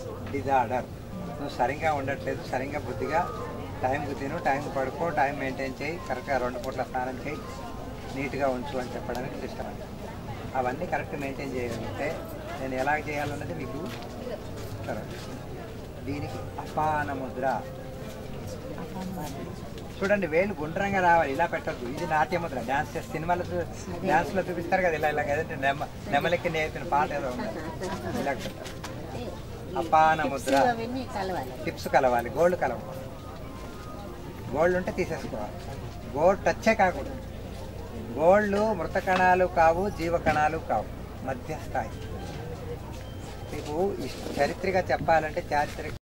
disorder నువ్వు సరిగ్గా ఉండట్లేదు సరిగ్గా బుద్ధిగా టైంకి తిను టైం పడుకో టైం మెయింటైన్ చేయి కరెక్ట్గా రెండు పూట్ల స్నానం చేయి నీట్గా ఉంచు అని చెప్పడానికి సిస్టమ్ అండి అవన్నీ కరెక్ట్ మెయింటైన్ చేయగలిగితే నేను ఎలా చేయాలన్నది మీకు కరెక్ట్ దీనికి అపాన ముద్ర చూడండి వేలు గుండ్రంగా రావాలి ఇలా పెట్టద్దు ఇది నాట్య ముద్ర డాన్స్ చేసి సినిమాలో చూ- డాన్స్లో చూపిస్తారు కదా ఇలా ఇలా కదంటే నెమ్మ నెమ్మలెక్కి నేర్పిన పాట ఏదో ఉంది ఇలా పెట్టాలి అపాన ముద్ర అవన్నీ కలవాలి టిప్స్ కలవాలి గోల్డ్ కలవాలి గోల్డ్ ఉంటే తీసేసుకోవాలి గోల్డ్ టచ్చే కాకూడదు గోల్డ్ మృత కణాలు కావు జీవ కణాలు కావు మధ్యస్థాయి మీకు ఈ చరిత్రగా చెప్పాలంటే చారిత్రక